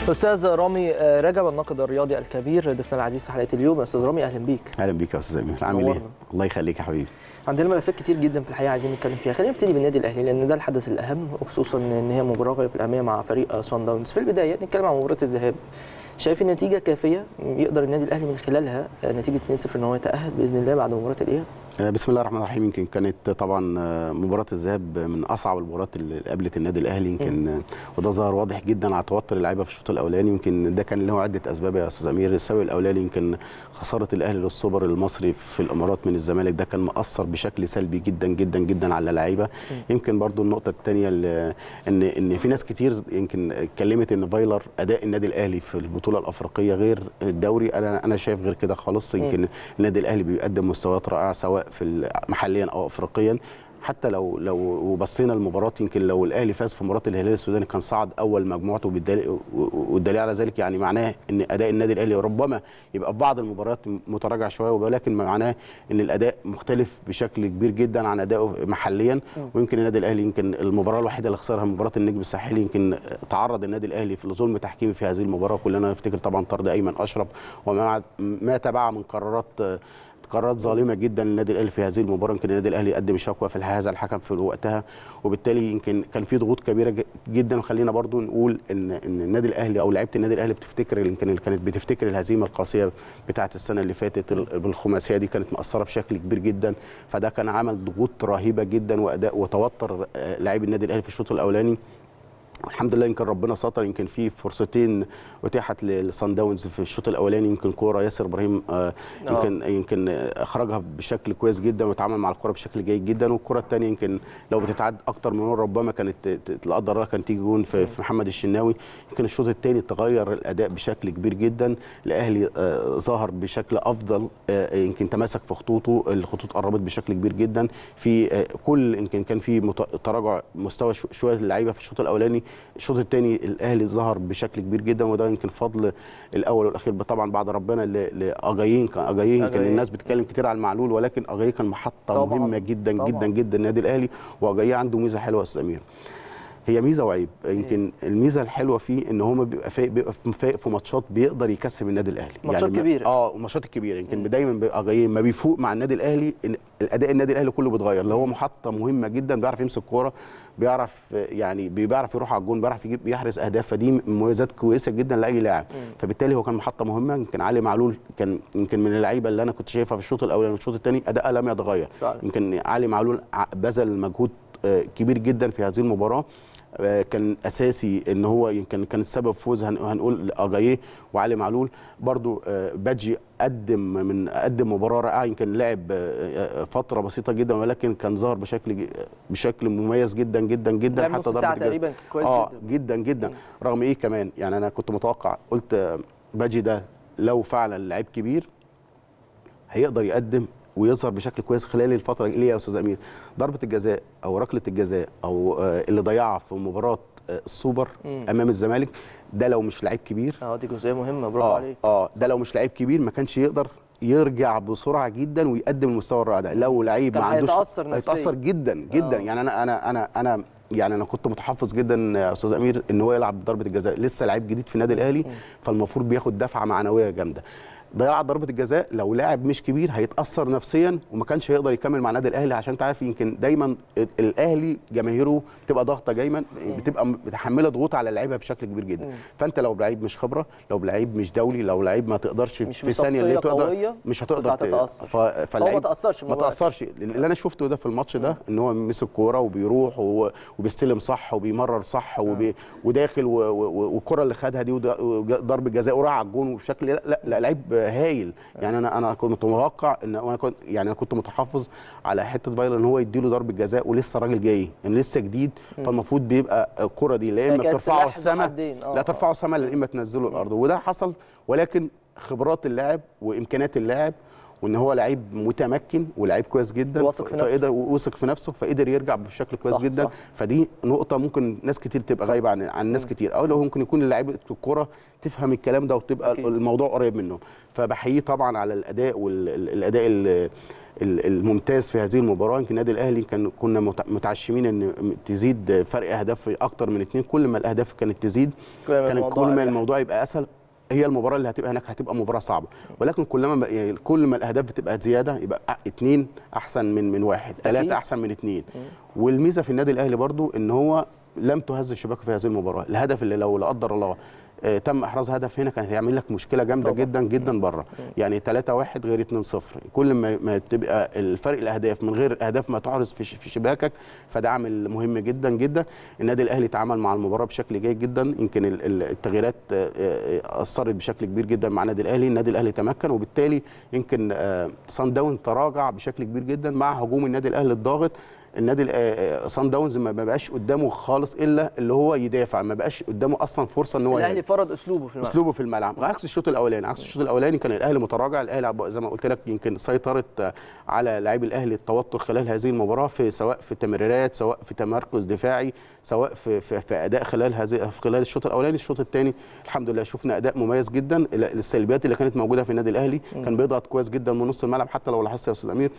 استاذ رامي آه، رجب الناقد الرياضي الكبير ضيفنا العزيز في حلقه اليوم استاذ رامي اهلا بيك اهلا بيك يا استاذ امير عامل ايه نورنا. الله يخليك يا حبيبي عندنا ملفات كتير جدا في الحقيقه عايزين نتكلم فيها خلينا نبتدي بالنادي الاهلي لان ده الحدث الاهم وخصوصا ان هي مباراه غايه في الاهميه مع فريق سان داونز في البدايه نتكلم عن مباراه الذهاب شايف النتيجه كافيه يقدر النادي الاهلي من خلالها آه، نتيجه 2-0 ان هو يتاهل باذن الله بعد مباراه الاياب آه، بسم الله الرحمن الرحيم يمكن كانت طبعا آه، مباراه الذهاب من اصعب المباريات اللي قابلت النادي الاهلي يمكن آه، وده ظهر واضح جدا على توتر اللعيبه في الشوط الاولاني يمكن ده كان له عده اسباب يا استاذ امير السبب الاولاني يمكن خساره الاهلي للسوبر المصري في الامارات من الزمالك ده كان مأثر بشكل سلبي جدا جدا جدا على اللعيبه يمكن برضو النقطه الثانيه ان ان في ناس كتير يمكن اتكلمت ان فايلر اداء النادي الاهلي في البطوله الافريقيه غير الدوري انا انا شايف غير كده خالص يمكن النادي الاهلي بيقدم مستويات رائعه سواء في محليا او افريقيا حتى لو لو بصينا المباراه يمكن لو الاهلي فاز في مباراه الهلال السوداني كان صعد اول مجموعته وبالدليل والدليل على ذلك يعني معناه ان اداء النادي الاهلي ربما يبقى في بعض المباريات متراجع شويه ولكن معناه ان الاداء مختلف بشكل كبير جدا عن ادائه محليا ويمكن النادي الاهلي يمكن المباراه الوحيده اللي خسرها مباراه النجم الساحلي يمكن تعرض النادي الاهلي في ظلم تحكيمي في هذه المباراه كلنا نفتكر طبعا طرد ايمن اشرف وما ما تبعه من قرارات قرارات ظالمه جدا للنادي الاهلي في هذه المباراه يمكن النادي الاهلي قدم شكوى في هذا الحكم في وقتها وبالتالي يمكن كان في ضغوط كبيره ج- جدا وخلينا برضو نقول ان ان النادي الاهلي او لعيبه النادي الاهلي بتفتكر يمكن اللي كانت بتفتكر الهزيمه القاسيه بتاعه السنه اللي فاتت ال- بالخماسيه دي كانت مأثره بشكل كبير جدا فده كان عمل ضغوط رهيبه جدا واداء وتوتر آه، لاعبي النادي الاهلي في الشوط الاولاني والحمد لله يمكن ربنا ستر يمكن في فرصتين اتيحت لصن داونز في الشوط الاولاني يمكن كوره ياسر ابراهيم آه، يمكن يمكن اخرجها بشكل كويس جدا وتعامل مع الكوره بشكل جيد جدا والكره الثانيه يمكن لو بتتعد اكتر من مره ربما كانت ت- ت- لا قدر الله كان تيجي جون في في محمد الشناوي يمكن الشوط الثاني تغير الاداء بشكل كبير جدا الاهلي آه، ظهر بشكل افضل آه، يمكن تماسك في خطوطه الخطوط قربت بشكل كبير جدا في آه، كل يمكن كان في مت- تراجع مستوى شو- شويه اللعيبه في الشوط الاولاني الشوط الثاني الاهلي ظهر بشكل كبير جدا وده يمكن فضل الاول والاخير طبعا بعد ربنا ل- لاجايين كان اجايين يمكن أجايين. الناس بتتكلم كتير عن معلول ولكن اجايين كان محطه طبعاً. مهمه جدا طبعاً. جدا جدا النادي الاهلي واجايين عنده ميزه حلوه يا استاذ امير هي ميزه وعيب يمكن الميزه الحلوه فيه ان هو بيبقى فايق بيبقى فايق في ماتشات بيقدر يكسب النادي الاهلي ماتشات ما- كبيرة. اه الماتشات الكبيره يمكن دايما بيبقى جاي ما بيفوق مع النادي الاهلي إن الاداء النادي الاهلي كله بيتغير اللي هو محطه مهمه جدا بيعرف يمسك كوره بيعرف آه، يعني بيعرف يروح على الجون بيعرف يجيب بيحرز اهداف فدي مميزات كويسه جدا لاي لاعب فبالتالي هو كان محطه مهمه يمكن علي معلول كان يمكن من اللعيبه اللي انا كنت شايفها في الشوط الاولاني والشوط الثاني اداء لم يتغير فعلا. يمكن علي معلول ع- بذل مجهود آه، كبير جدا في هذه المباراه آه، كان اساسي ان هو يمكن كان سبب فوز هن- هنقول اجاييه وعلي معلول برضو آه، بادجي قدم من قدم مباراه رائعه يمكن لعب آه، آه، فتره بسيطه جدا ولكن كان ظهر بشكل ج- بشكل مميز جدا جدا جدا لعب نص ساعة ضربة الجزاء. تقريباً كويس اه جداً. جدا جدا رغم ايه كمان يعني انا كنت متوقع قلت آه، بادجي ده لو فعلا لعيب كبير هيقدر يقدم ويظهر بشكل كويس خلال الفتره ليه يا استاذ امير ضربه الجزاء او ركله الجزاء او آه، اللي ضيعها في مباراه آه، السوبر مم. امام الزمالك ده لو مش لعيب كبير اه دي جزئيه مهمه برافو اه عليك اه ده لو مش لعيب كبير ما كانش يقدر يرجع بسرعه جدا ويقدم المستوى الرائع ده لو لعيب كان ما عندوش هيتأثر نفسياً. هيتاثر جدا جدا آه. يعني انا انا انا انا يعني انا كنت متحفظ جدا يا استاذ امير ان هو يلعب ضربه الجزاء لسه لعيب جديد في النادي الاهلي فالمفروض بياخد دفعه معنويه جامده ضياع ضربه الجزاء لو لاعب مش كبير هيتاثر نفسيا وما كانش هيقدر يكمل مع النادي الاهلي عشان تعرف يمكن دايما ال- الاهلي جماهيره بتبقى ضاغطه دايما بتبقى م- متحمله ضغوط على اللعيبه بشكل كبير جدا فانت لو لعيب مش خبره لو لعيب مش دولي لو لعيب ما تقدرش مش في ثانيه اللي بشخصية تقدر قوية، مش كنت هتقدر ت- هتتأثر. ف- هو ما فاللعيب تأثرش ما من الوقت. تاثرش اللي انا شفته ده في الماتش ده ان هو مسك كوره وبيروح و- وبيستلم صح وبيمرر صح وبي وداخل و- و- والكره اللي خدها دي وده- وضربه جزاء وراح على الجون وبشكل لا لا, لا لعيب هايل يعني انا انا كنت متوقع ان انا كنت يعني انا كنت متحفظ على حته فايلر ان هو يديله ضربه جزاء ولسه راجل جاي يعني لسه جديد فالمفروض بيبقى الكره دي لا هي اما كانت بترفعه سلاح ذو السماء حدين. آه، لا آه. ترفعه السماء لا اما تنزله الارض وده حصل ولكن خبرات اللاعب وامكانيات اللاعب وان هو لعيب متمكن ولعيب كويس جدا واثق في نفسه. فقدر وثق في نفسه فقدر يرجع بشكل كويس صح، جدا صح. فدي نقطه ممكن ناس كتير تبقى صح. غايبه عن عن ناس كتير او لو ممكن يكون لعيبه الكوره تفهم الكلام ده وتبقى أكيد. الموضوع قريب منه فبحييه طبعا على الاداء والاداء ال- الممتاز في هذه المباراه يمكن النادي الاهلي كان كنا مت- متعشمين ان تزيد فرق اهداف في اكتر من اثنين كل ما الاهداف كانت تزيد كل ما كانت الموضوع كل ما أريح. الموضوع يبقى اسهل هي المباراه اللي هتبقى هناك هتبقى مباراه صعبه ولكن كلما بقى- يعني كل ما الاهداف بتبقى زياده يبقى أ- اتنين احسن من من واحد ثلاثه احسن من اتنين والميزه في النادي الاهلي برضو ان هو لم تهز الشباك في هذه المباراه الهدف اللي لو لا قدر الله آه، تم احراز هدف هنا كان هيعمل لك مشكله جامده طبعاً. جدا جدا بره يعني 3 1 غير 2 0 كل ما ما تبقى الفرق الاهداف من غير اهداف ما تحرز في ش- في شباكك فده عامل مهم جدا جدا النادي الاهلي تعامل مع المباراه بشكل جيد جدا يمكن ال- ال- التغييرات آه، آه، اثرت بشكل كبير جدا مع النادي الاهلي النادي الاهلي تمكن وبالتالي يمكن آه، صن داون تراجع بشكل كبير جدا مع هجوم النادي الاهلي الضاغط النادي ال- آه، آه، صن داونز ما ما بقاش قدامه خالص الا اللي هو يدافع ما بقاش قدامه اصلا فرصه ان هو الاهلي يهاجم. فرض اسلوبه في الملعب اسلوبه في الملعب عكس الشوط الاولاني عكس الشوط الاولاني كان الاهلي متراجع الاهلي زي ما قلت لك يمكن سيطرت آه، على لاعبي الاهلي التوتر خلال هذه المباراه في سواء في تمريرات سواء في تمركز دفاعي سواء في في, في اداء خلال هذه في خلال الشوط الاولاني الشوط الثاني الحمد لله شفنا اداء مميز جدا ال- السلبيات اللي كانت موجوده في النادي الاهلي كان بيضغط كويس جدا من نص الملعب حتى لو لاحظت يا استاذ امير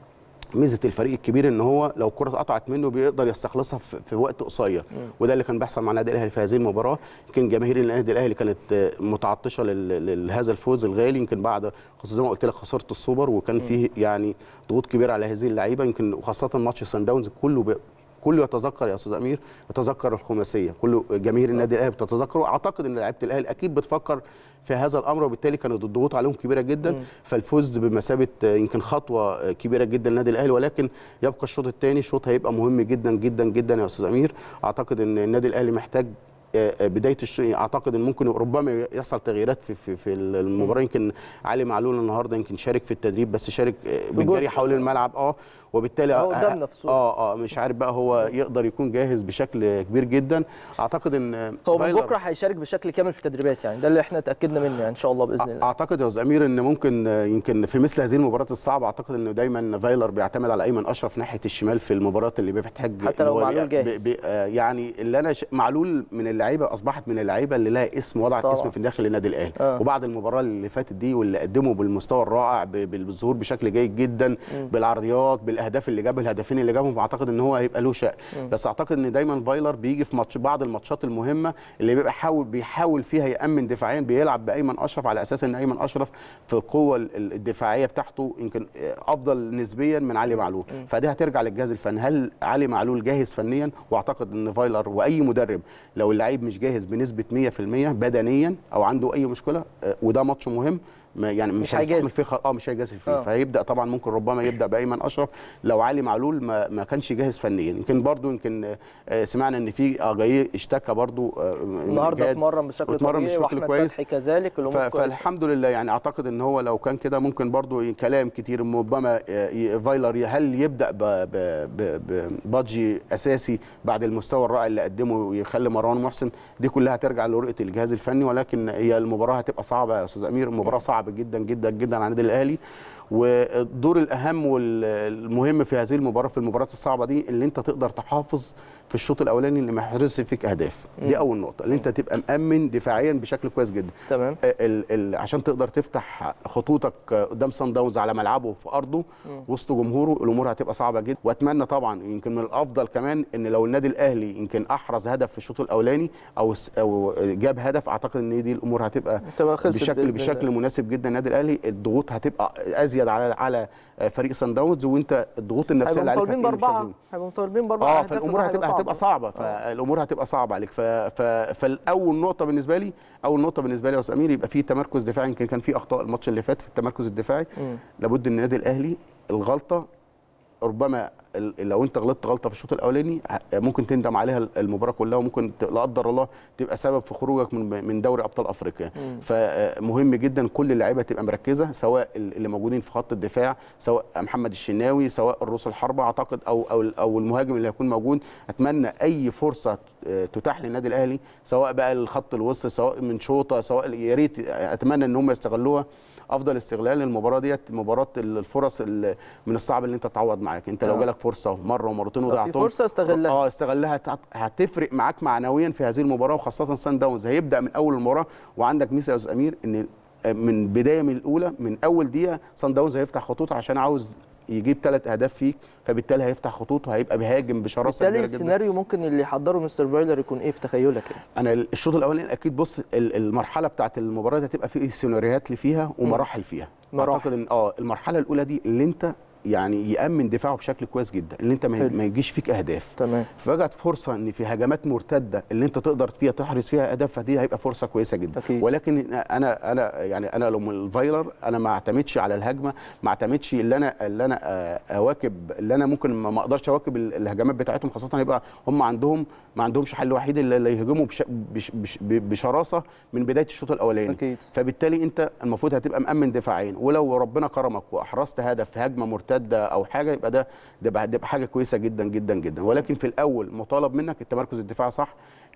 ميزه الفريق الكبير ان هو لو الكره اتقطعت منه بيقدر يستخلصها في, في وقت قصير وده اللي كان بيحصل مع النادي الاهلي في هذه المباراه يمكن جماهير النادي الاهلي كانت آه، متعطشه لل- لهذا الفوز الغالي يمكن بعد خصوصا زي ما قلت لك خساره السوبر وكان فيه يعني ضغوط كبيره على هذه اللعيبه يمكن وخاصه ماتش سان داونز كله بي- كله يتذكر يا استاذ امير يتذكر الخماسيه كله جماهير النادي الاهلي بتتذكر واعتقد ان لعيبه الاهلي اكيد بتفكر في هذا الامر وبالتالي كانت الضغوط عليهم كبيره جدا فالفوز بمثابه آه، يمكن خطوه آه، كبيره جدا للنادي الاهلي ولكن يبقى الشوط الثاني شوط هيبقى مهم جدا جدا جدا يا استاذ امير اعتقد ان النادي الاهلي محتاج آه، آه، بدايه الشوط اعتقد ان ممكن ربما يحصل تغييرات في في, في المباراه يمكن علي معلول النهارده يمكن شارك في التدريب بس شارك آه، بالجري جزء. حول الملعب اه وبالتالي هو آه، قدامنا في الصورة. اه اه مش عارف بقى هو يقدر يكون جاهز بشكل كبير جدا اعتقد ان هو من فايلر- بكره هيشارك بشكل كامل في التدريبات يعني ده اللي احنا اتاكدنا منه يعني ان شاء الله باذن الله اعتقد يا استاذ امير ان ممكن آه، يمكن في مثل هذه المباريات الصعبه اعتقد انه دايما فايلر بيعتمد على ايمن اشرف ناحيه الشمال في المباريات اللي بيحتاج حتى إن لو هو معلول بي- جاهز. بي آه، يعني اللي انا ش... معلول من اللعيبه اصبحت من اللعيبه اللي لها اسم وضعت طبعاً. اسم في داخل النادي الاهلي آه. وبعد المباراه اللي فاتت دي واللي قدمه بالمستوى الرائع ب- بالظهور بشكل جيد جدا بالعرضيات بالاهداف اللي جاب الهدفين اللي جابهم فاعتقد ان هو هيبقى له شأن بس اعتقد ان دايما فايلر بيجي في ماتش بعض الماتشات المهمه اللي بيبقى حاول بيحاول فيها يامن دفاعيا بيلعب بايمن اشرف على اساس ان ايمن اشرف في القوه ال- الدفاعيه بتاعته يمكن افضل نسبيا من علي معلول فدي هترجع للجهاز الفني هل علي معلول جاهز فنيا واعتقد ان فايلر واي مدرب لو اللعيب مش جاهز بنسبه 100% بدنيا او عنده اي مشكله آه، وده ماتش مهم ما يعني مش مش هيجازف. هيستحمل فيه خ... اه مش هيجازف فيه آه. فهيبدا طبعا ممكن ربما يبدا بايمن اشرف لو علي معلول ما, ما كانش جاهز فنيا يمكن برضو يمكن آه، سمعنا ان في اجاي اشتكى برضو آه، النهارده جاد اتمرن بشكل واتمرن طبيعي بشكل واحمد كويس. فتحي كذلك ف- الامور كويسه فالحمد لله يعني اعتقد ان هو لو كان كده ممكن برضو كلام كتير ربما ي- فايلر هل يبدا ب- ب- ب- ببادجي اساسي بعد المستوى الرائع اللي قدمه ويخلي مروان محسن دي كلها ترجع لرؤيه الجهاز الفني ولكن هي المباراه هتبقى صعبه يا استاذ امير المباراه صعبه جدا جدا جدا على النادي الاهلي والدور الاهم والمهم في هذه المباراه في المباريات الصعبه دي اللي انت تقدر تحافظ في الشوط الاولاني اللي ما يحرزش فيك اهداف دي اول نقطه اللي انت تبقى مامن دفاعيا بشكل كويس جدا تمام ال ال عشان تقدر تفتح خطوطك قدام سان داونز على ملعبه في ارضه وسط جمهوره الامور هتبقى صعبه جدا واتمنى طبعا يمكن من الافضل كمان ان لو النادي الاهلي يمكن احرز هدف في الشوط الاولاني او س- او جاب هدف اعتقد ان دي الامور هتبقى تبقى خلصت بشكل بإذن بشكل الله. مناسب جدا النادي الاهلي الضغوط هتبقى ازيد على على فريق سان داونز وانت الضغوط النفسيه هيبقوا اللي عليك مطالبين هتقل مش باربعه هتقل. هيبقوا مطالبين باربعه اه أهداف فالامور وده هتبقى هتبقى صعبه فالامور هتبقى صعبه عليك ف... ف... فالاول نقطه بالنسبه لي اول نقطه بالنسبه لي يا استاذ امير يبقى في تمركز دفاعي يمكن كان في اخطاء الماتش اللي فات في التمركز الدفاعي مم. لابد ان النادي الاهلي الغلطه ربما ال- لو انت غلطت غلطه في الشوط الاولاني ه- ممكن تندم عليها المباراه كلها وممكن ت- لا قدر الله تبقى سبب في خروجك من من دوري ابطال افريقيا فمهم جدا كل اللعيبه تبقى مركزه سواء ال- اللي موجودين في خط الدفاع سواء محمد الشناوي سواء الروس الحربه اعتقد او او او المهاجم اللي هيكون موجود اتمنى اي فرصه آه، تتاح للنادي الاهلي سواء بقى الخط الوسط سواء من شوطه سواء يا ريت اتمنى ان هم يستغلوها افضل استغلال للمباراه ديت مباراه الفرص اللي من الصعب ان انت تعوض معاك انت لو آه. جالك فرصه مره ومرتين لو في وضيعتهم فرصة استغلها. اه استغلها هت- هتفرق معاك معنويا في هذه المباراه وخاصه سان داونز هيبدا من اول المباراه وعندك ميسا يا استاذ امير ان من بدايه من الاولى من اول دقيقه سان داونز هيفتح خطوط عشان عاوز يجيب ثلاث اهداف فيك فبالتالي هيفتح خطوط وهيبقى بيهاجم بشراسه بالتالي كبيره جدا السيناريو ممكن اللي يحضره مستر فايلر يكون ايه في تخيلك يعني انا الشوط الاولاني اكيد بص ال- المرحله بتاعت المباراه دي هتبقى فيه سيناريوهات اللي فيها ومراحل فيها مراحل. اعتقد ان اه المرحله الاولى دي اللي انت يعني يامن دفاعه بشكل كويس جدا اللي انت ما حلو. ما يجيش فيك اهداف تمام فجت فرصه ان في هجمات مرتده اللي انت تقدر فيها تحرز فيها اهداف فدي هيبقى فرصه كويسه جدا أكيد. ولكن انا انا يعني انا لو من الفايلر انا ما اعتمدش على الهجمه ما اعتمدش اللي انا اللي انا آه، اواكب اللي انا ممكن ما ما اقدرش اواكب ال- الهجمات بتاعتهم خاصه يبقى هم عندهم ما عندهمش حل وحيد الا اللي يهجموا بش بش بش بشراسه من بدايه الشوط الاولاني أكيد. فبالتالي انت المفروض هتبقى مامن دفاعيا ولو ربنا كرمك واحرزت هدف في هجمه مرتده او حاجه يبقى ده ده بقى- ده يبقى حاجه كويسه جدا جدا جدا ولكن في الاول مطالب منك التمركز الدفاعي صح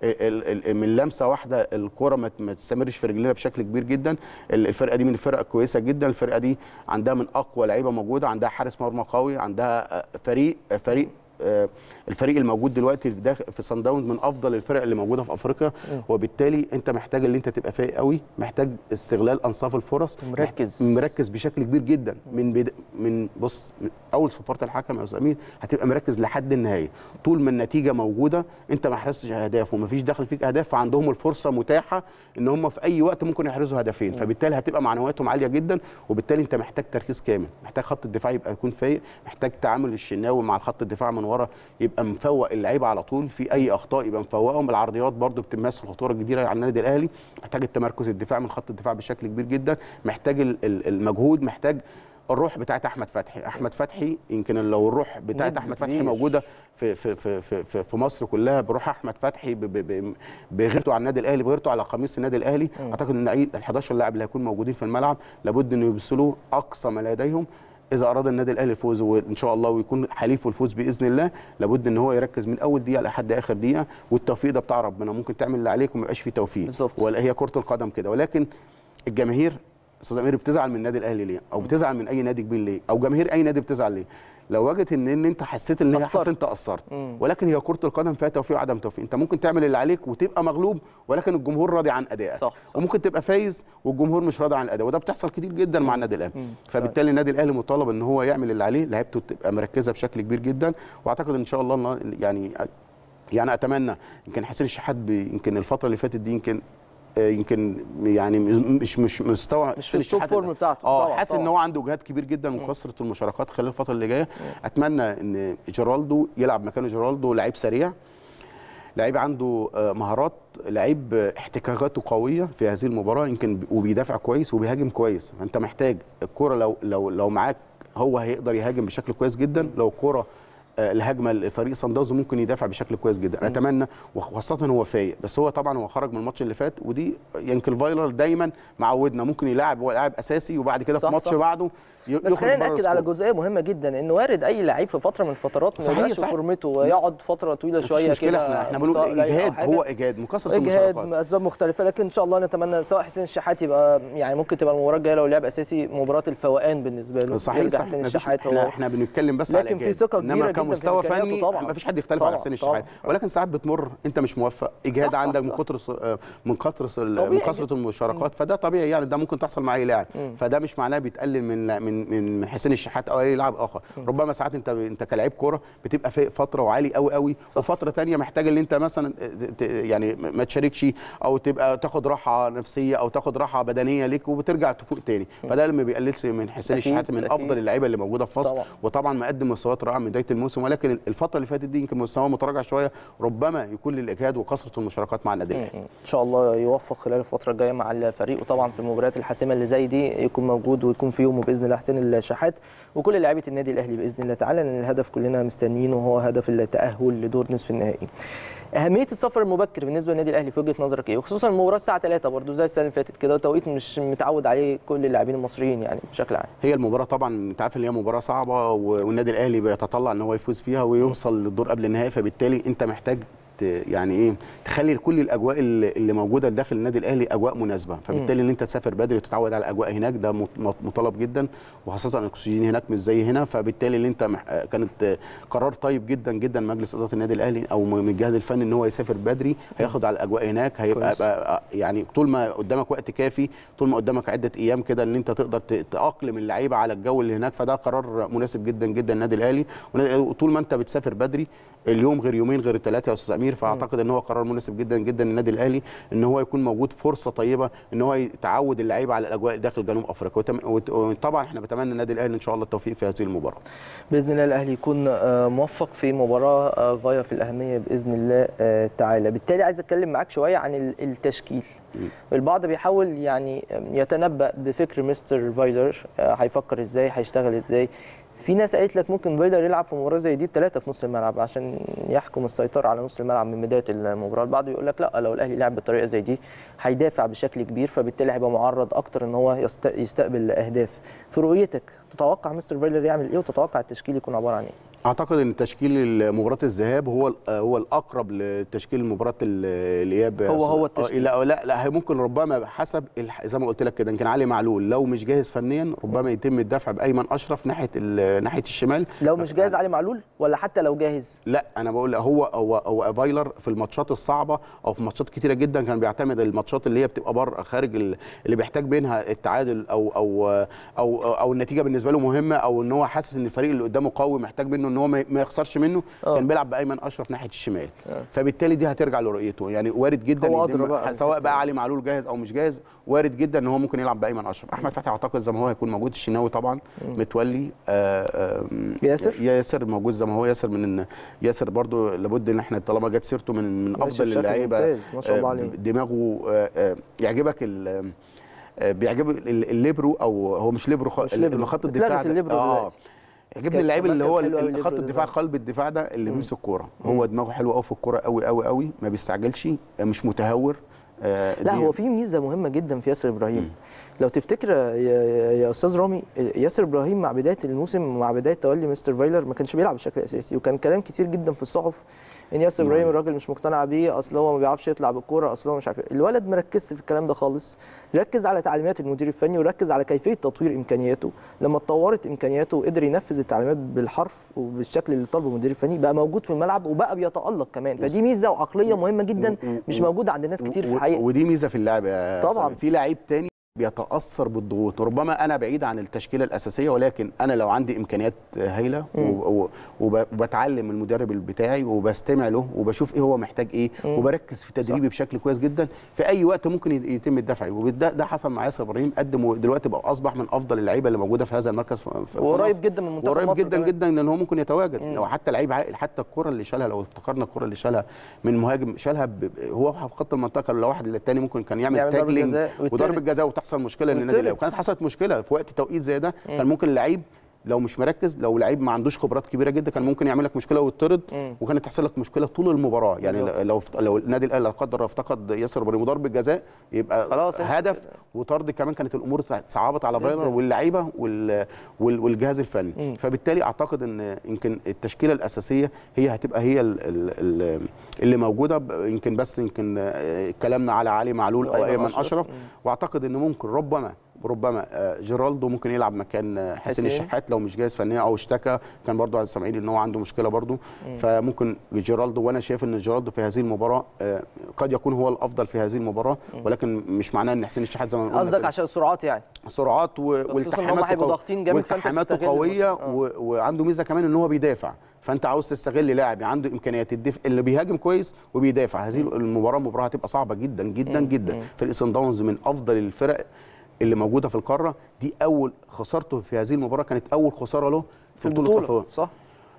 ال- ال- من لمسه واحده الكره ما ت- ما تستمرش في رجلنا بشكل كبير جدا ال- الفرقه دي من الفرق الكويسه جدا الفرقه دي عندها من اقوى لعيبه موجوده عندها حارس مرمى قوي عندها آه، فريق آه، فريق آه، الفريق الموجود دلوقتي في داخل في صن داونز من افضل الفرق اللي موجوده في افريقيا وبالتالي انت محتاج ان انت تبقى فايق قوي محتاج استغلال انصاف الفرص مركز. مركز بشكل كبير جدا من بد... من بص من اول صفاره الحكم يا استاذ امير هتبقى مركز لحد النهايه طول ما النتيجه موجوده انت ما حرزتش اهداف ومفيش دخل فيك اهداف فعندهم الفرصه متاحه ان هم في اي وقت ممكن يحرزوا هدفين فبالتالي هتبقى معنوياتهم عاليه جدا وبالتالي انت محتاج تركيز كامل محتاج خط الدفاع يبقى يكون فايق محتاج تعامل الشناوي مع الخط الدفاع من ورا يبقى مفوق اللعيبه على طول في اي اخطاء يبقى مفوقهم العرضيات برده بتمثل خطوره كبيره على النادي الاهلي محتاج التمركز الدفاعي من خط الدفاع بشكل كبير جدا محتاج ال- ال- المجهود محتاج الروح بتاعت احمد فتحي احمد فتحي يمكن لو الروح بتاعت نجم احمد فتحي كبير. موجوده في في في في, في, في مصر كلها بروح احمد فتحي ب- ب- ب- بغيرته على النادي الاهلي بغيرته على قميص النادي الاهلي اعتقد ان اي ال 11 لاعب اللي هيكونوا موجودين في الملعب لابد انه يبذلوا اقصى ما لديهم اذا اراد النادي الاهلي الفوز وان شاء الله ويكون حليفه الفوز باذن الله لابد ان هو يركز من اول دقيقه لحد اخر دقيقه والتوفيق ده بتاع ربنا ممكن تعمل اللي عليك وما يبقاش فيه توفيق بالظبط. ولا هي كره القدم كده ولكن الجماهير استاذ امير بتزعل من النادي الاهلي ليه او بتزعل من اي نادي كبير ليه او جماهير اي نادي بتزعل ليه لو وجدت ان, إن انت حسيت ان هي قصرت. حسيت انت قصرت ولكن هي كره القدم فيها توفيق وعدم توفيق انت ممكن تعمل اللي عليك وتبقى مغلوب ولكن الجمهور راضي عن ادائك صح، صح. وممكن تبقى فايز والجمهور مش راضي عن الاداء وده بتحصل كتير جدا مع النادي الاهلي فبالتالي النادي الاهلي مطالب ان هو يعمل اللي عليه لعيبته تبقى مركزه بشكل كبير جدا واعتقد ان شاء الله إن- يعني يعني اتمنى يمكن حسين الشحات بي- يمكن الفتره اللي فاتت دي يمكن آه، يمكن يعني مش مش مستوى مش حسين في التوب الشحات فورم بتاعته اه طبعاً، حاسس ان طبعاً. هو عنده اجهاد كبير جدا وكثره المشاركات خلال الفتره اللي جايه اتمنى ان جيرالدو يلعب مكانه جيرالدو لعيب سريع لعيب عنده آه، مهارات لعيب آه، احتكاكاته قويه في هذه المباراه يمكن ب- وبيدافع كويس وبيهاجم كويس فانت محتاج الكره لو لو لو معاك هو هيقدر يهاجم بشكل كويس جدا لو الكره آه، الهجمه لفريق صن داونز ممكن يدافع بشكل كويس جدا اتمنى وخاصه هو فايق بس هو طبعا هو خرج من الماتش اللي فات ودي يمكن فايلر دايما معودنا ممكن يلاعب هو لاعب اساسي وبعد كده في صح، ماتش صح. بعده ي- بس يخرج خلينا بره ناكد على السكور. جزئيه مهمه جدا ان وارد اي لعيب في فتره من الفترات ما صحيح، يبقاش في صحيح. فورمته ويقعد فتره طويله مفيش شويه مشكله كده احنا احنا مستوى بنقول قليل أو اجهاد حاجة. هو اجهاد من كثره اجهاد المشاركات اسباب مختلفه لكن ان شاء الله نتمنى سواء حسين الشحات يبقى يعني ممكن تبقى المباراه الجايه لو لعب اساسي مباراه الفوقان بالنسبه له صحيح يرجع صح حسين مفيش- الشحات احنا هو احنا بنتكلم بس على لكن في الإجهاد. ثقة كبيرة انما جداً في كمستوى إمكانياته فني طبعاً. ما فيش حد يختلف على طبعاً، حسين الشحات طبعاً. ولكن ساعات بتمر انت مش موفق اجهاد صح، صح، عندك من صح. كتر الص- من كتر ال- طبيعي من كثره المشاركات فده طبيعي يعني ده ممكن تحصل مع اي لاعب فده مش معناه بيتقلل من من من من حسين الشحات او اي لاعب اخر ربما ساعات انت انت كلاعب كوره بتبقى في فتره وعالي قوي قوي وفتره تانية محتاج ان انت مثلا ت- يعني ما تشاركش او تبقى تاخد راحه نفسيه او تاخد راحه بدنيه ليك وبترجع تفوق تاني فده اللي ما بيقللش من حسين أكيد، الشحات من أكيد. افضل اللعيبه اللي موجوده في مصر طبعاً. وطبعا مقدم مستويات رائعه من بدايه الموسم الموسم ولكن الفتره اللي فاتت دي يمكن مستواه متراجع شويه ربما يكون للاجهاد وكثره المشاركات مع النادي الاهلي ان شاء الله يوفق خلال الفتره الجايه مع الفريق وطبعا في المباريات الحاسمه اللي زي دي يكون موجود ويكون في يومه باذن الله حسين الشحات وكل لاعيبه النادي الاهلي باذن الله تعالى لان الهدف كلنا مستنيينه وهو هدف التاهل لدور نصف النهائي اهميه السفر المبكر بالنسبه للنادي الاهلي في وجهه نظرك ايه وخصوصا المباراه الساعه 3 برضو زي السنه اللي فاتت كده وتوقيت مش متعود عليه كل اللاعبين المصريين يعني بشكل عام هي المباراه طبعا انت عارف ان هي مباراه صعبه والنادي الاهلي بيتطلع ان هو يفوز فيها ويوصل للدور قبل النهائي فبالتالي انت محتاج يعني ايه تخلي كل الاجواء اللي موجوده داخل النادي الاهلي اجواء مناسبه فبالتالي ان انت تسافر بدري وتتعود على الاجواء هناك ده مطالب جدا وخاصه الاكسجين هناك مش زي هنا فبالتالي اللي انت مح... كانت قرار طيب جدا جدا مجلس اداره النادي الاهلي او من الجهاز الفني ان هو يسافر بدري هياخد على الاجواء هناك هيبقى يعني طول ما قدامك وقت كافي طول ما قدامك عده ايام كده ان انت تقدر تاقلم اللعيبه على الجو اللي هناك فده قرار مناسب جدا جدا النادي الاهلي وطول ما انت بتسافر بدري اليوم غير يومين غير ثلاثه يا استاذ امير فاعتقد ان هو قرار مناسب جدا جدا للنادي الاهلي ان هو يكون موجود فرصه طيبه ان هو يتعود اللعيبه على الاجواء داخل جنوب افريقيا وطبعا احنا بنتمنى النادي الاهلي ان شاء الله التوفيق في هذه المباراه باذن الله الاهلي يكون موفق في مباراه غايه في الاهميه باذن الله تعالى بالتالي عايز اتكلم معاك شويه عن التشكيل البعض بيحاول يعني يتنبأ بفكر مستر فايلر هيفكر ازاي هيشتغل ازاي في ناس قالت لك ممكن فايلر يلعب في مباراه زي دي بثلاثه في نص الملعب عشان يحكم السيطره على نص الملعب من بدايه المباراه البعض بيقول لك لا لو الاهلي لعب بالطريقه زي دي هيدافع بشكل كبير فبالتالي هيبقى معرض اكتر ان هو يستقبل اهداف في رؤيتك تتوقع مستر فايلر يعمل ايه وتتوقع التشكيل يكون عباره عن ايه اعتقد ان تشكيل مباراه الذهاب هو هو الاقرب لتشكيل مباراه الاياب هو هو التشكيل لا لا لا ممكن ربما حسب زي ما قلت لك كده يمكن علي معلول لو مش جاهز فنيا ربما يتم الدفع بايمن اشرف ناحيه ناحيه الشمال لو مش جاهز علي معلول ولا حتى لو جاهز لا انا بقول هو هو هو فايلر في الماتشات الصعبه او في ماتشات كتيره جدا كان بيعتمد الماتشات اللي هي بتبقى بره خارج اللي بيحتاج بينها التعادل او او او او, أو النتيجه بالنسبه له مهمه او ان هو حاسس ان الفريق اللي قدامه قوي محتاج منه ان هو ما يخسرش منه أوه. كان بيلعب بايمن اشرف ناحيه الشمال أوه. فبالتالي دي هترجع لرؤيته يعني وارد جدا هو بقى سواء بقى علي معلول جاهز او مش جاهز وارد جدا ان هو ممكن يلعب بايمن اشرف احمد فتحي اعتقد زي ما هو هيكون موجود الشناوي طبعا مم. متولي آآ آآ ياسر ياسر موجود زي ما هو ياسر من ياسر برضو لابد ان احنا طالما جت سيرته من من افضل اللعيبه ما شاء الله عليه دماغه يعجبك بيعجب الليبرو او هو مش ليبرو خط الدفاع الليبرو اه عجبني اللعيب اللي هو خط الدفاع قلب الدفاع ده اللي بيمسك كوره هو دماغه حلوه قوي في الكوره قوي قوي قوي ما بيستعجلش مش متهور آه لا هو في ميزه مهمه جدا في ياسر ابراهيم م. لو تفتكر يا, يا استاذ رامي ياسر ابراهيم مع بدايه الموسم مع بدايه تولي مستر فايلر ما كانش بيلعب بشكل اساسي وكان كلام كتير جدا في الصحف ان ياسر ابراهيم الراجل مش مقتنع بيه اصل هو ما بيعرفش يطلع بالكوره اصل هو مش عارف الولد مركزش في الكلام ده خالص ركز على تعليمات المدير الفني وركز على كيفيه تطوير امكانياته لما اتطورت امكانياته وقدر ينفذ التعليمات بالحرف وبالشكل اللي طلبه المدير الفني بقى موجود في الملعب وبقى بيتالق كمان فدي ميزه وعقليه مهمه جدا مش موجوده عند ناس كتير في الحقيقه ودي ميزه في اللعب يا طبعا في لعيب تاني بيتاثر بالضغوط ربما انا بعيد عن التشكيله الاساسيه ولكن انا لو عندي امكانيات هايله وبتعلم المدرب بتاعي وبستمع له وبشوف ايه هو محتاج ايه مم. وبركز في تدريبي بشكل كويس جدا في اي وقت ممكن يتم الدفع وده ده حصل مع ياسر ابراهيم قدم دلوقتي بقى اصبح من افضل اللعيبه اللي موجوده في هذا المركز في وقريب جدا من منتخب قريب مصر جدا كمان. جدا ان هو ممكن يتواجد لو حتى لعيب عاقل حتى الكره اللي شالها لو افتكرنا الكره اللي شالها من مهاجم شالها هو في خط المنطقه لو واحد للتاني ممكن كان يعمل, يعمل تاجلينج وضربه جزاء وتحصل مشكله للنادي الاهلي وكانت حصلت مشكله في وقت توقيت زي ده كان ممكن اللعيب لو مش مركز لو لعيب ما عندوش خبرات كبيره جدا كان ممكن يعمل لك مشكله ويطرد وكانت تحصل لك مشكله طول المباراه يعني بالظبط. لو لو النادي الاهلي لا قدر الله افتقد ياسر ابراهيم وضربه جزاء يبقى خلاص انت- هدف وطرد كمان كانت الامور صعبت على جداً. فايلر واللعيبه وال وال- والجهاز الفني مم. فبالتالي اعتقد ان يمكن التشكيله الاساسيه هي هتبقى هي ال- ال- ال- اللي موجوده ب- يمكن بس يمكن آه، كلامنا على علي معلول او أيمن ايمن أشرف. اشرف مم. واعتقد ان ممكن ربما ربما آه، جيرالدو ممكن يلعب مكان آه، حسين حسين. الشحات لو مش جاهز فنيا او اشتكى كان برضو عند سامعين ان هو عنده مشكله برضو فممكن جيرالدو وانا شايف ان جيرالدو في هذه المباراه آه، قد يكون هو الافضل في هذه المباراه ولكن مش معناه ان حسين الشحات زي ما قلنا قصدك كده عشان السرعات يعني سرعات و- خصوصاً إن هم والتحاماته هيبقوا قو- ضاغطين جامد فأنت والتحاماته تستغل قويه الماتش. آه. و... وعنده ميزه كمان ان هو بيدافع فانت عاوز تستغل لاعب عنده امكانيات الدفء اللي بيهاجم كويس وبيدافع هذه المباراه مباراه هتبقى صعبه جدا جدا جدا فريق سان داونز من افضل الفرق اللي موجوده في القاره دي اول خسارته في هذه المباراه كانت اول خساره له في البطوله صح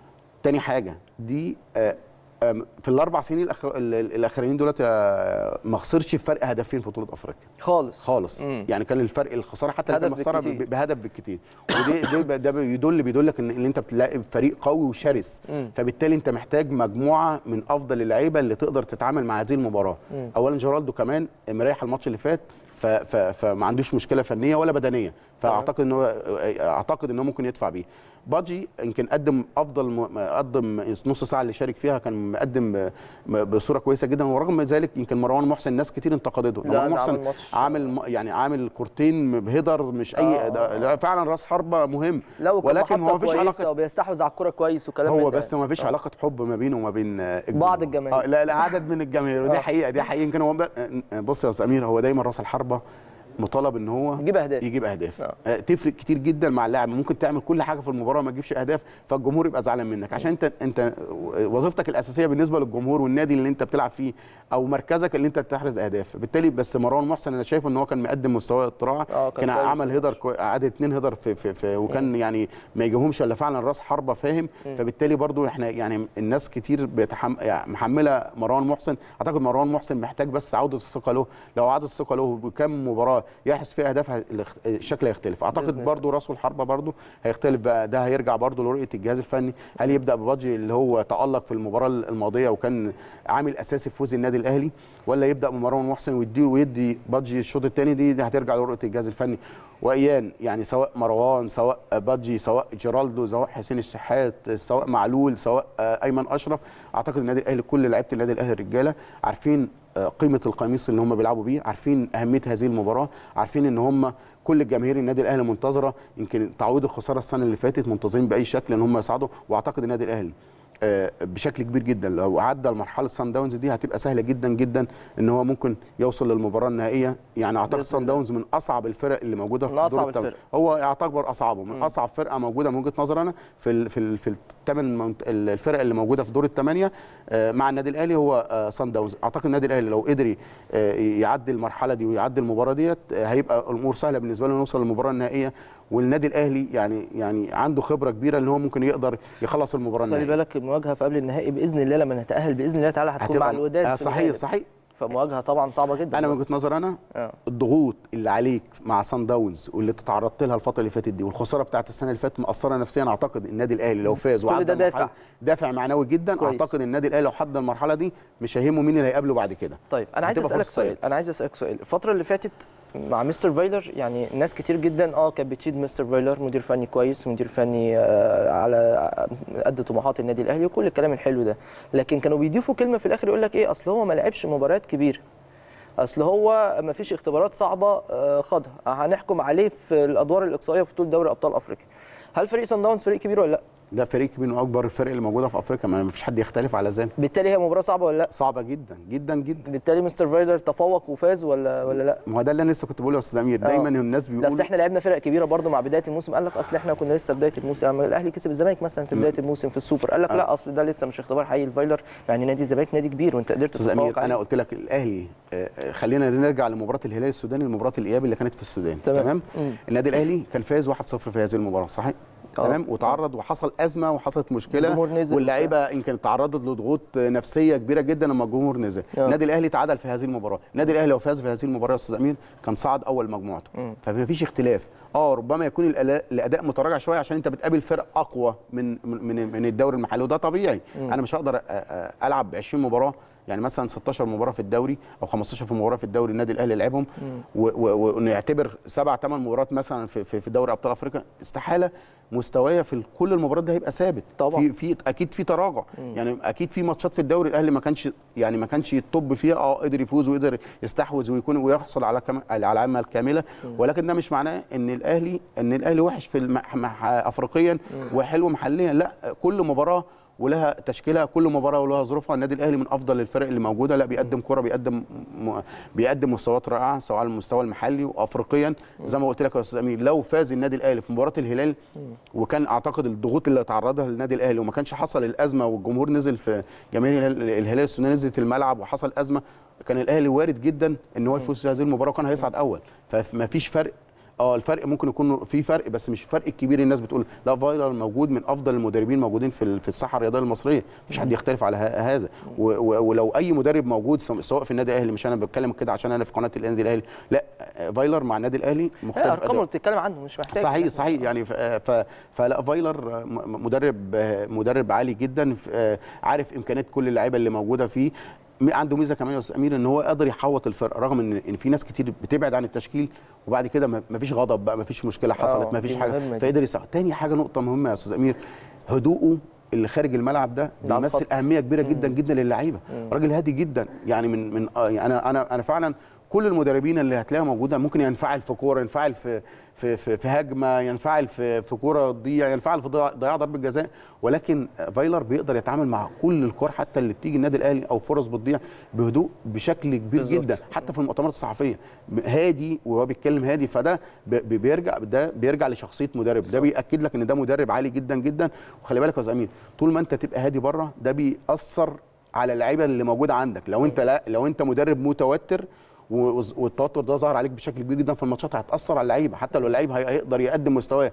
تاني حاجه دي آه، آم، في الاربع سنين الأخ... ال- ال- الاخرانيين دولت آه، ما خسرش بفرق هدفين في بطوله افريقيا خالص خالص مم. يعني كان الفرق الخساره حتى اللي هدف كان مخسرها بالكتير. ب- بهدف بالكتير ودي ده, ده بيدل بيدلك ان, ان انت بتلاقي فريق قوي وشرس مم. فبالتالي انت محتاج مجموعه من افضل اللعيبه اللي تقدر تتعامل مع هذه المباراه مم. اولا جيرالدو كمان مريح الماتش اللي فات ف- ف- فما عندوش مشكله فنيه ولا بدنيه فاعتقد ان هو اعتقد ان هو ممكن يدفع بيه باجي يمكن قدم افضل م- قدم نص ساعه اللي شارك فيها كان مقدم ب- بصوره كويسه جدا ورغم ذلك يمكن مروان محسن ناس كتير انتقدته لا، مروان ده محسن عمل ماتش. عامل م- يعني عامل كورتين بهيدر مش اي آه، ده آه. لا، فعلا راس حربه مهم لو كان ولكن هو محطة مفيش كويسة علاقه وبيستحوذ على الكرة كويس وكلام هو من ده. بس ما فيش آه. علاقه حب ما بينه وما بين آه، بعض الجمهور. الجماهير. آه لا لا عدد من الجماهير ودي آه. حقيقه دي حقيقه يمكن هو بقى- بص يا استاذ امير هو دايما راس الحربه مطالب ان هو يجيب أهداف. يجيب اهداف آه. آه. تفرق كتير جدا مع اللاعب ممكن تعمل كل حاجه في المباراه وما تجيبش اهداف فالجمهور يبقى زعلان منك عشان انت انت وظيفتك الاساسيه بالنسبه للجمهور والنادي اللي انت بتلعب فيه او مركزك اللي انت تحرز اهداف بالتالي بس مروان محسن انا شايف ان هو كان مقدم مستوى اطلاع آه، كان كان كويس عمل هيدر كوي... عدد اتنين هيدر في, في, في وكان يعني ما يجيبهمش الا فعلا راس حربه فاهم فبالتالي برضو احنا يعني الناس كتير بتحم... يعني محمله مروان محسن اعتقد مروان محسن محتاج بس عوده الثقه له لو عاد الثقه له بكم مباراه يحرز فيها اهداف ه- الاخ- الشكل هيختلف بإذن اعتقد الله. برضو راسه الحربه برضو هيختلف بقى ده هيرجع برضو لرؤيه الجهاز الفني هل يبدا ببادجي اللي هو تالق في المباراه الماضيه وكان عامل اساسي في فوز النادي الاهلي ولا يبدا بمروان محسن ويدي ويدي بادجي الشوط الثاني دي, دي هترجع لرؤيه الجهاز الفني وايان يعني سواء مروان سواء بادجي سواء جيرالدو سواء حسين الشحات سواء معلول سواء آه، ايمن اشرف اعتقد النادي الاهلي كل لعيبه النادي الاهلي الرجاله عارفين آه، قيمه القميص اللي هم بيلعبوا بيه عارفين اهميه هذه المباراه عارفين ان هم كل الجماهير النادي الاهلي منتظره يمكن تعويض الخساره السنه اللي فاتت منتظرين باي شكل ان هم يصعدوا واعتقد النادي الاهلي آه، بشكل كبير جدا لو عدى المرحله الصن داونز دي هتبقى سهله جدا جدا ان هو ممكن يوصل للمباراه النهائيه يعني اعتقد بإذن صن الله. داونز من اصعب الفرق اللي موجوده في من أصعب دور الثمن. الفرق. هو يعتبر اصعبه من اصعب فرقه موجوده من وجهه نظري انا في ال في ال في الثمان منت- الفرق اللي موجوده في دور الثمانيه آه، مع النادي الاهلي هو آه، صن داونز اعتقد النادي الاهلي لو قدر ي- آه، يعدي المرحله دي ويعدي المباراه ديت آه، هيبقى الامور سهله بالنسبه له إنه يوصل للمباراه النهائيه والنادي الاهلي يعني يعني عنده خبره كبيره ان هو ممكن يقدر يخلص المباراه خلي النهائيه بالك المواجهة في قبل النهائي بإذن الله لما نتأهل بإذن الله تعالى هتكون مع هتبقى- الوداد آه، في صحيح الغالب. صحيح فمواجهة طبعا صعبة جدا انا من وجهه نظر انا آه. الضغوط اللي عليك مع سان داونز واللي تعرضت لها الفتره اللي فاتت دي والخساره بتاعت السنه اللي فاتت مأثره نفسيا اعتقد النادي الاهلي لو فاز كل وعدى ده دافع. المرحلة- دافع معنوي جدا كويس. اعتقد النادي الاهلي لو حد المرحله دي مش هيهمه مين اللي هيقابله بعد كده طيب انا عايز هتبقى اسالك فرصة سؤال سهلة. انا عايز اسالك سؤال الفتره اللي فاتت مع مستر فايلر يعني ناس كتير جدا اه كانت بتشيد مستر فايلر مدير فني كويس مدير فني آه على قد طموحات النادي الاهلي وكل الكلام الحلو ده لكن كانوا بيضيفوا كلمه في الاخر يقول لك ايه اصل هو ما لعبش مباريات كبيره اصل هو ما فيش اختبارات صعبه آه، خاضها هنحكم عليه في الادوار الاقصائيه في طول دوري ابطال افريقيا هل فريق سان داونز فريق كبير ولا لا ده فريق كبير من اكبر الفرق اللي موجوده في افريقيا ما فيش حد يختلف على ذلك بالتالي هي مباراه صعبه ولا لا صعبه جدا جدا جدا بالتالي مستر فايلر تفوق وفاز ولا ولا لا ما هو ده اللي انا لسه كنت بقوله يا استاذ امير آه. دايما الناس ده بيقولوا اصل احنا لعبنا فرق كبيره برضو مع بدايه الموسم قال لك اصل احنا كنا لسه بدايه الموسم يعني الاهلي كسب الزمالك مثلا في بدايه الموسم في السوبر قال لك لا اصل ده لسه مش اختبار حقيقي الفايلر يعني نادي الزمالك نادي كبير وانت قدرت استاذ تتفوق امير انا عليه قلت لك الاهلي آه، آه، خلينا نرجع لمباراه الهلال السوداني لمباراه الاياب اللي كانت في السودان تمام. تمام, مم. النادي الاهلي كان فاز 1-0 في هذه المباراه صحيح آه. تمام وتعرض وحصل ازمه وحصلت مشكله الجمهور نزل واللعيبه يمكن تعرضت لضغوط نفسيه كبيره جدا لما الجمهور نزل آه. النادي الاهلي تعادل في هذه المباراه النادي الاهلي لو فاز في هذه المباراه يا استاذ امير كان صعد اول مجموعته مم. فما فيش اختلاف اه ربما يكون الألا- الاداء متراجع شويه عشان انت بتقابل فرق اقوى من من من الدوري المحلي وده طبيعي انا مش هقدر أ- أ- العب 20 مباراه يعني مثلا 16 مباراه في الدوري او 15 في مباراه في الدوري النادي الاهلي لعبهم و- و- ونعتبر سبع ثمان مباريات مثلا في في في دوري ابطال افريقيا استحاله مستوايا في كل المباريات ده هيبقى ثابت طبعا. في في اكيد في تراجع يعني اكيد في ماتشات في الدوري الاهلي ما كانش يعني ما كانش يطب فيها اه قدر يفوز وقدر يستحوذ ويكون ويحصل على كم على العلامه الكامله ولكن ده مش معناه ان الاهلي ان الاهلي وحش في الم... مح... افريقيا وحلو محليا لا كل مباراه ولها تشكيلها كل مباراه ولها ظروفها النادي الاهلي من افضل الفرق اللي موجوده لا بيقدم كره بيقدم م... بيقدم مستويات رائعه سواء على المستوى المحلي وافريقيا زي ما قلت لك يا استاذ امير لو فاز النادي الاهلي في مباراه الهلال وكان اعتقد الضغوط اللي تعرضها للنادي الاهلي وما كانش حصل الازمه والجمهور نزل في جماهير الهلال- الهلال السوداني نزلت الملعب وحصل ازمه كان الاهلي وارد جدا ان هو يفوز في هذه المباراه وكان هيصعد اول فما فيش فرق اه الفرق ممكن يكون في فرق بس مش الفرق الكبير الناس بتقول لا فايلر موجود من افضل المدربين موجودين في ال- في الساحه الرياضيه المصريه مفيش حد يختلف على ه- هذا و- و- ولو اي مدرب موجود سواء سواء في النادي الاهلي مش انا بتكلم كده عشان انا في قناه النادي الاهلي لا آه، فايلر مع النادي الاهلي هي مختلف ارقامه أداء. اللي بتتكلم عنه مش محتاج صحيح صحيح يعني ف... ف... فلا فايلر م- مدرب مدرب عالي جدا ف- عارف امكانيات كل اللعيبه اللي موجوده فيه م- عنده ميزه كمان يا استاذ امير ان هو قادر يحوط الفرقه رغم ان ان في ناس كتير بتبعد عن التشكيل وبعد كده ما ما فيش غضب بقى ما فيش مشكله حصلت آه، ما فيش دي حاجه مهمة دي. فقدر يساعد تاني حاجه نقطه مهمه يا استاذ امير هدوءه اللي خارج الملعب ده ده على بيمثل الخط. اهميه كبيره جدا جدا للعيبه راجل هادي جدا يعني من من آه يعني انا انا انا فعلا كل المدربين اللي هتلاقيها موجوده ممكن ينفعل في كوره ينفعل في في في, في هجمه ينفعل في في كوره تضيع ينفعل في ضياع ضياع ضربه جزاء ولكن فايلر بيقدر يتعامل مع كل الكور حتى اللي بتيجي النادي الاهلي او فرص بتضيع بهدوء بشكل كبير بالظبط. جدا حتى في المؤتمرات الصحفيه هادي وهو بيتكلم هادي فده ب- ب- بيرجع ده بيرجع لشخصيه مدرب ده بياكد لك ان ده مدرب عالي جدا جدا وخلي بالك يا استاذ امين طول ما انت تبقى هادي بره ده بيأثر على اللعيبه اللي موجوده عندك لو انت لا لو انت مدرب متوتر و- والتوتر ده ظهر عليك بشكل كبير جدا في الماتشات هتاثر على اللعيبه حتى لو اللعيب هي- هيقدر يقدم مستواه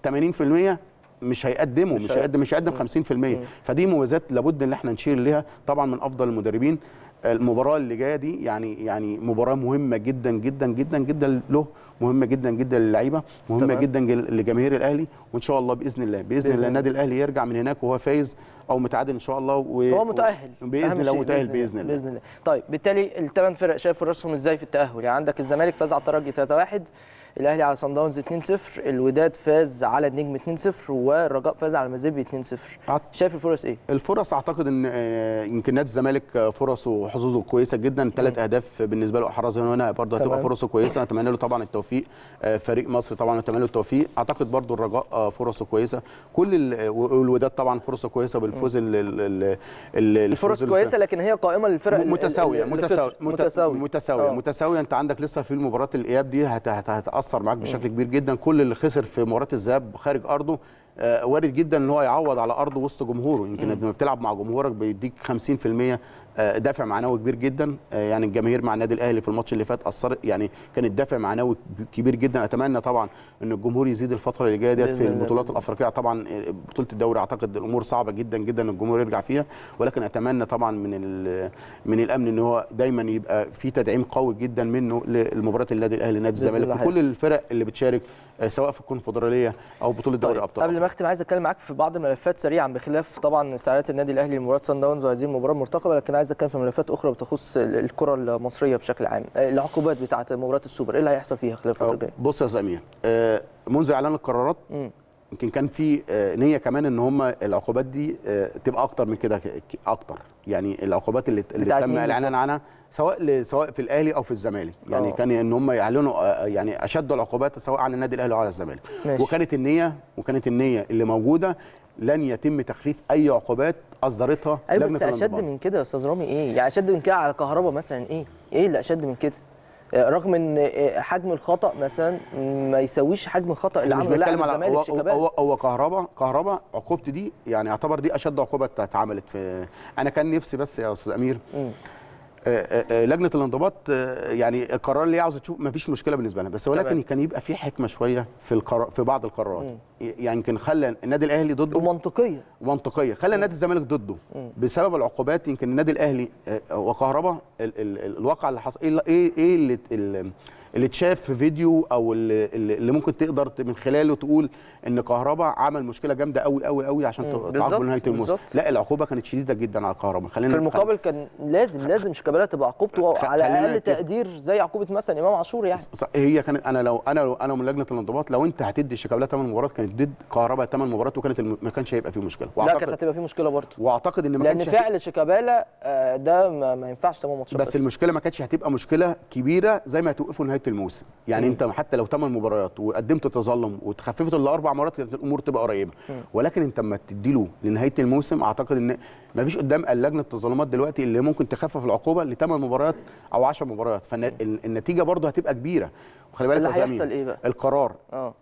80% مش هيقدمه مش, هيقدم مش هيقدم 50% فدي مميزات لابد ان احنا نشير ليها طبعا من افضل المدربين المباراه اللي جايه دي يعني يعني مباراه مهمه جدا جدا جدا جدا له مهمه جدا جدا للعيبه مهمه تمام. جدا جل- لجماهير الاهلي وان شاء الله باذن الله باذن, بإذن الله الله. النادي الاهلي يرجع من هناك وهو فايز او متعادل ان شاء الله و... هو متأهل باذن أهم الله شيء متأهل باذن الله باذن الله طيب بالتالي الثمان فرق شايف فرصهم ازاي في التأهل يعني عندك الزمالك فاز على الترجي 3-1 الاهلي على صن داونز 2-0 الوداد فاز على النجم 2-0 والرجاء فاز على المزيبي 2-0 عط- شايف الفرص ايه الفرص اعتقد ان آه، يمكن نادي الزمالك آه، فرصه وحظوظه كويسه جدا ثلاث اهداف بالنسبه له احرزها هنا برضه هتبقى تمام. فرصه كويسه اتمنى له طبعا التوفيق آه، فريق مصر طبعا اتمنى له التوفيق اعتقد برضه الرجاء آه، فرصه كويسه كل ال- والوداد طبعا فرصه كويسه بالفوز ال- ال- ال- ال- الفرص الفوز كويسه لكن هي قائمه للفرق ال- ال- متساويه اللي متساويه خسرت. متساويه متساويه آه. متساويه انت عندك لسه في مباراه الاياب دي هت- هت- هتاثر معاك بشكل كبير جدا كل اللي خسر في مباراه الذهاب خارج ارضه آه، وارد جدا ان هو يعوض على ارضه وسط جمهوره يمكن لما بتلعب مع جمهورك بيديك 50% آه، دافع معنوي كبير جدا آه، يعني الجماهير مع النادي الاهلي في الماتش اللي فات اثرت يعني كانت دافع معنوي كبير جدا اتمنى طبعا ان الجمهور يزيد الفتره اللي جايه ديت بإذن في الله. البطولات الافريقيه طبعا آه، بطوله الدوري اعتقد الامور صعبه جدا جدا ان الجمهور يرجع فيها ولكن اتمنى طبعا من ال- من الامن ان هو دايما يبقى في تدعيم قوي جدا منه للمباراه النادي الاهلي نادي بإذن الزمالك الله وكل الفرق اللي بتشارك آه، سواء في الكونفدراليه او بطوله دوري طيب ابطال قبل ما اختم عايز اتكلم معاك في بعض الملفات سريعا بخلاف طبعا استعدادات النادي الاهلي لمباراه سان داونز وهذه المباراه المرتقبه لكن عايز اتكلم في ملفات اخرى بتخص ال- الكره المصريه بشكل عام آه، العقوبات بتاعه مباراه السوبر ايه اللي هيحصل فيها خلال الفتره أه، الجايه بص يا سمير آه، منذ اعلان القرارات مم. يمكن كان في آه، نيه كمان ان هم العقوبات دي آه، تبقى اكتر من كده ك- ك- اكتر يعني العقوبات اللي, اللي بتاعت تم مين الاعلان بالظبط؟ عنها سواء ل- سواء في الاهلي او في الزمالك يعني آه. كان ان هم يعلنوا آه، يعني اشد العقوبات سواء على النادي الاهلي او على الزمالك ماشي. وكانت النيه وكانت النيه اللي موجوده لن يتم تخفيف اي عقوبات اصدرتها ايوه لجنه بس اشد الانضباط. من كده يا استاذ رامي ايه يعني اشد من كده على كهربا مثلا ايه ايه اللي اشد من كده آه، رغم ان آه، حجم الخطا مثلا ما يساويش حجم الخطا اللي احنا مش عمله لاعب بنتكلم على الزمالك هو شيكابالا هو هو كهربا كهربا عقوبتي دي يعني يعتبر دي اشد عقوبه اتعملت في انا كان نفسي بس يا استاذ امير مم. آه، آه، آه، لجنه الانضباط آه، يعني القرار اللي هي عاوزه تشوف ما فيش مشكله بالنسبه لها بس ولكن تمام. كان يبقى في حكمه شويه في القرار في بعض القرارات يعني يمكن خلى النادي الاهلي ضده ومنطقيه منطقيه خلى نادي الزمالك ضده بسبب العقوبات يمكن النادي الاهلي آه، وكهربا ال ال ال الواقع اللي حصل ايه اللي- ايه ايه اللي ال- اللي اتشاف في فيديو او اللي, اللي اللي ممكن تقدر ت- من خلاله تقول ان كهربا عمل مشكله جامده قوي قوي قوي عشان مم، تعاقبه بالظبط، لنهايه الموسم بالظبط. لا العقوبه كانت شديده جدا على كهربا خلينا في المقابل كان لازم لازم شيكابالا تبقى عقوبته خ- على خلينا اقل نتفق. تقدير زي عقوبه مثلا امام عاشور يعني ص- هي كانت انا لو انا لو انا من لجنه الانضباط لو انت هتدي شيكابالا 8 مباريات كانت ضد كهربا 8 مباريات وكانت الم... ما كانش هيبقى فيه مشكله لا كانت واعتقد هتبقى في مشكله برضه واعتقد ان ما لان كانش هت- فعل شيكابالا آه، ده ما, ما ينفعش تمام ماتشات بس المشكله ما كانتش هتبقى مشكله كبيره زي ما هتوقفوا نهايه الموسم يعني انت حتى لو 8 مباريات وقدمت تظلم وتخففت الا اربع مرات كانت الامور تبقى قريبه ولكن انت اما تديله لنهايه الموسم اعتقد ان ما فيش قدام لجنه التظلمات دلوقتي اللي ممكن تخفف العقوبه لثمان مباريات او 10 مباريات فالنتيجه برضه هتبقى كبيره وخلي بالك اللي يا سامي، هيحصل إيه بقى؟ القرار اه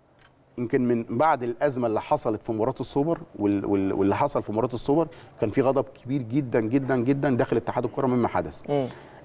يمكن من بعد الازمه اللي حصلت في مباراه السوبر وال- وال- واللي حصل في مباراه السوبر كان في غضب كبير جدا جدا جدا داخل اتحاد الكره مما حدث مم.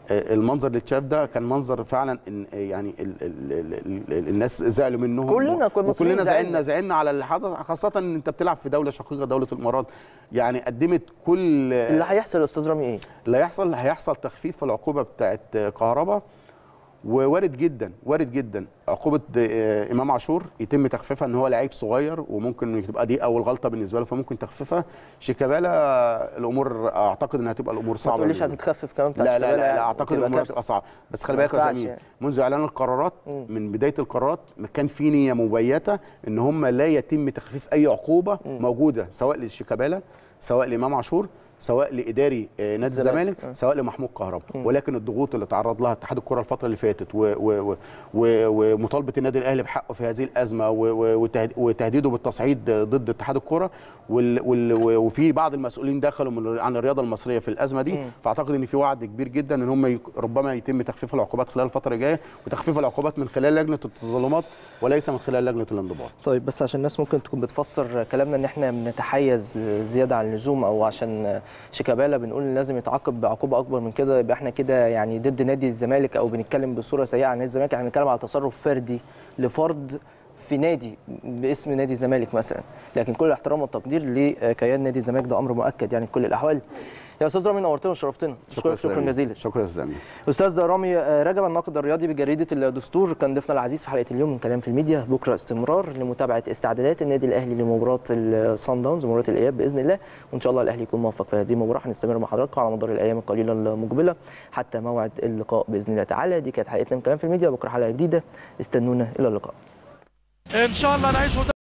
آه، المنظر اللي اتشاف ده كان منظر فعلا إن آه، يعني ال ال ال ال الناس زعلوا منهم كلنا كنا مصريين وكلنا زعلنا. زعلنا زعلنا على اللي حدث خاصه ان انت بتلعب في دوله شقيقه دوله الامارات يعني قدمت كل اللي هيحصل يا استاذ رامي ايه؟ اللي هيحصل هيحصل تخفيف في العقوبه بتاعت كهرباء ووارد جدا وارد جدا عقوبه آه، امام عاشور يتم تخفيفها ان هو لعيب صغير وممكن تبقى دي اول غلطه بالنسبه له فممكن تخفيفها شيكابالا الامور اعتقد انها هتبقى الامور ما صعبه تقوليش بالنسبة. هتتخفف كمان بتاعت لا لا شيكابالا لا, يعني لا اعتقد وتبقى الامور كارثة. هتبقى صعبه بس خلي ما بالك يا ينفعش زميل يعني. منذ اعلان القرارات مم. من بدايه القرارات كان في نيه مبيته ان هم لا يتم تخفيف اي عقوبه موجوده سواء لشيكابالا سواء لامام عاشور سواء لاداري آه، نادي الزمالك. الزمالك سواء لمحمود كهربا ولكن الضغوط اللي تعرض لها اتحاد الكره الفتره اللي فاتت و- و- و- و- ومطالبه النادي الاهلي بحقه في هذه الازمه و- و- وتهد- وتهديده بالتصعيد ضد اتحاد الكره وال- وال- و- وفي بعض المسؤولين دخلوا من عن الرياضه المصريه في الازمه دي فاعتقد ان في وعد كبير جدا ان هم يك- ربما يتم تخفيف العقوبات خلال الفتره الجايه وتخفيف العقوبات من خلال لجنه التظلمات وليس من خلال لجنه الانضباط طيب بس عشان الناس ممكن تكون بتفسر كلامنا ان احنا بنتحيز زياده عن اللزوم او عشان شيكابالا بنقول إن لازم يتعاقب بعقوبه اكبر من كده يبقى احنا كده يعني ضد نادي الزمالك او بنتكلم بصوره سيئه عن نادي الزمالك احنا بنتكلم على تصرف فردي لفرد في نادي باسم نادي الزمالك مثلا لكن كل الاحترام والتقدير لكيان نادي الزمالك ده امر مؤكد يعني في كل الاحوال يا استاذ رامي نورتنا وشرفتنا شكرا شكرا أستاذ جزيلا أمين. شكرا يا استاذ امين استاذ رامي رجب الناقد الرياضي بجريده الدستور كان ضيفنا العزيز في حلقه اليوم من كلام في الميديا بكره استمرار لمتابعه استعدادات النادي الاهلي لمباراه الصن داونز مباراه الاياب باذن الله وان شاء الله الاهلي يكون موفق في هذه المباراه هنستمر مع حضراتكم على مدار الايام القليله المقبله حتى موعد اللقاء باذن الله تعالى دي كانت حلقتنا من كلام في الميديا بكره حلقه جديده استنونا الى اللقاء ان شاء الله نعيش